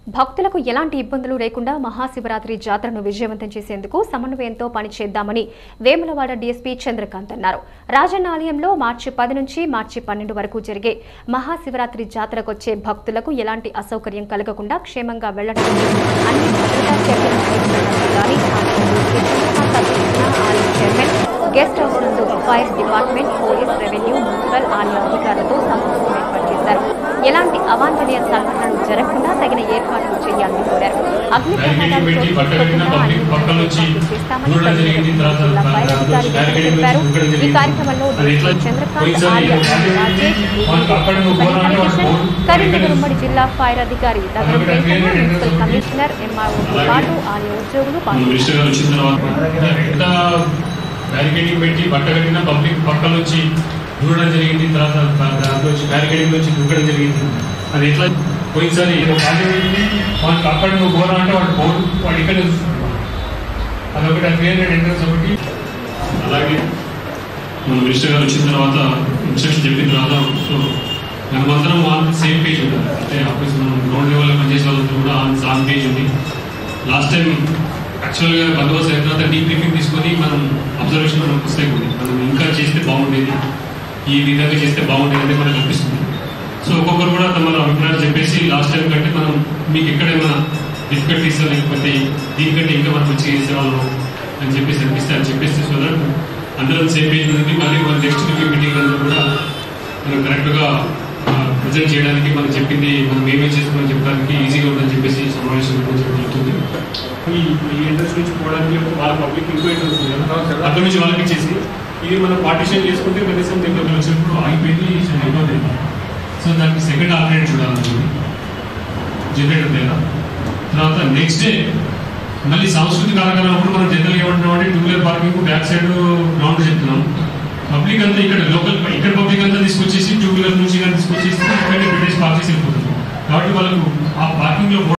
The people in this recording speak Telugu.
భక్తులకు ఎలాంటి ఇబ్బందులు లేకుండా మహాశివరాత్రి జాతరను విజయవంతం చేసేందుకు సమన్వయంతో పనిచేద్దామని వేములవాడ డీఎస్పీ చంద్రకాంత్ అన్నారు రాజన్న ఆలయంలో మార్చి పది నుంచి మార్చి పన్నెండు వరకు జరిగే మహాశివరాత్రి జాతరకు వచ్చే భక్తులకు ఎలాంటి అసౌకర్యం కలగకుండా క్షేమంగా వెళ్లడానికి అన్ని భద్రతా చర్యలు తీసుకున్నామని చంద్రకాంత్ అధ్యక్షతన ఆలయ చైర్మన్ గెస్ట్ హౌస్ నందు fire department police revenue municipal ఆలయ అధికారులతో సమావేశం ఏర్పాటు చేశారు ఎలాంటి అవాంఛనీయ సంఘటనలు జరగకుండా తగిన ఏర్పాట్లు చేయాలని కోరారు అగ్ని ప్రమాదాలు పెట్టి చోటు పక్కన చేసుకోకుండా పబ్లిక్ అన్ని పక్కన వచ్చి చేస్తామని చూడడం జరిగింది తర్వాత జిల్లా ఫైర్ అధికారి బ్యారికేడింగ్ చెప్పారు చూడడం ఈ జరిగింది. కార్యక్రమంలో అది ఎట్లా డీసీ చంద్రకాంత్ పోయినసారి ఆర్య వాళ్ళు రాజేష్ వాళ్ళు అక్కడ నువ్వు పోరా అంటే వాళ్ళు పోరు. కరీంనగర్ ఉమ్మడి జిల్లా ఫైర్ అధికారి నగరం అక్కడ వెంకన్న, వేరే మున్సిపల్ రెండు కమిషనర్ ఎంఆర్ఓతో అలాగే పాటు ఆలయ ఉద్యోగులు మన పాల్గొన్నారు మినిస్టర్ గారు వచ్చిన తర్వాత ఎంత బ్యారికేడింగ్ పెట్టి బట్ట కట్టిన పబ్లిక్ పక్కన వచ్చి దూరడం జరిగింది తర్వాత దాంట్లో వచ్చి బ్యారికేడింగ్ వచ్చి దూకడం జరిగింది అది ఎట్లా పోయినసారి వాళ్ళకి అక్కడ నువ్వు పోరా అంటే వాడు పోరు వాడు ఇక్కడ అదొకటి అది వేరే ఎంట్రన్స్ ఒకటి అలాగే మన మినిస్టర్ గారు వచ్చిన తర్వాత ఇన్స్ట్రక్షన్ చెప్పిన తర్వాత సో మనమందరం ఆన్ సేమ్ పేజ్ ఉండాలి అంటే ఆఫీస్ మనం గ్రౌండ్ లెవెల్లో పనిచేసే వాళ్ళందరూ కూడా ఆన్ ఆన్ పేజ్ ఉంది లాస్ట్ టైం యాక్చువల్గా బందోబస్తు అయిన తర్వాత డీ బ్రీఫింగ్ తీసుకొని మనం అబ్జర్వేషన్ మనకు వస్తాయి కొన్ని మనం ఇంకా చేస్తే బాగుండేది ఈ విధంగా చేస్తే బాగుండేది అనేది మనకు అనిపిస్తుంది సో ఒక్కొక్కరు కూడా తమ అభిప్రాయాలు చెప్పేసి లాస్ట్ టైం కంటే మనం మీకు ఎక్కడైనా డిఫికల్టీస్ లేకపోతే దీనికంటే ఇంకా మనం మంచిగా చేసేవాళ్ళం అని చెప్పేసి అనిపిస్తే అని చెప్పేసి సో దట్ అందరం సేమ్ పేజ్ ఉంది మళ్ళీ మన నెక్స్ట్ రివ్యూ మీటింగ్ అందరూ కూడా మనం కరెక్ట్గా ప్రజెంట్ చేయడానికి మనం చెప్పింది మనం ఏమేం చేసుకున్నాం చెప్పడానికి ఈజీగా ఉందని చెప్పేసి సమావేశం గురించి చెప్తుంది ఈ ఈ ఇంట్రెస్ట్ నుంచి పోవడానికి వాళ్ళ పబ్లిక్ ఇంకో ఇంట్రెస్ట్ ఉంది కదా అక్కడ నుంచి వాళ్ళకి ఇచ్చేసి ఇది మనం పార్టిషన్ చేసుకుంటే కనీసం దగ్గర వచ్చినప్పుడు ఆగిపోయింది అయిపోతుంది సో దానికి సెకండ్ ఆల్టర్నేట్ చూడాలి జనరేటర్ దగ్గర తర్వాత నెక్స్ట్ డే మళ్ళీ సాంస్కృతిక కార్యక్రమం అప్పుడు మనం జనరల్ ఏమంటున్నాం అంటే two wheeler parking back side ground చెప్తున్నాం పబ్లిక్ అంతా ఇక్కడ లోకల్ ఇక్కడ పబ్లిక్ అంతా తీసుకొచ్చేసి టూ వీలర్ నుంచి కానీ తీసుకొచ్చేసి ఇక్కడ పెట్టేసి పార్క్ చేసి వెళ్ళిపోతుంది కాబట్టి వాళ్ళకు ఆ పార్కింగ్ లో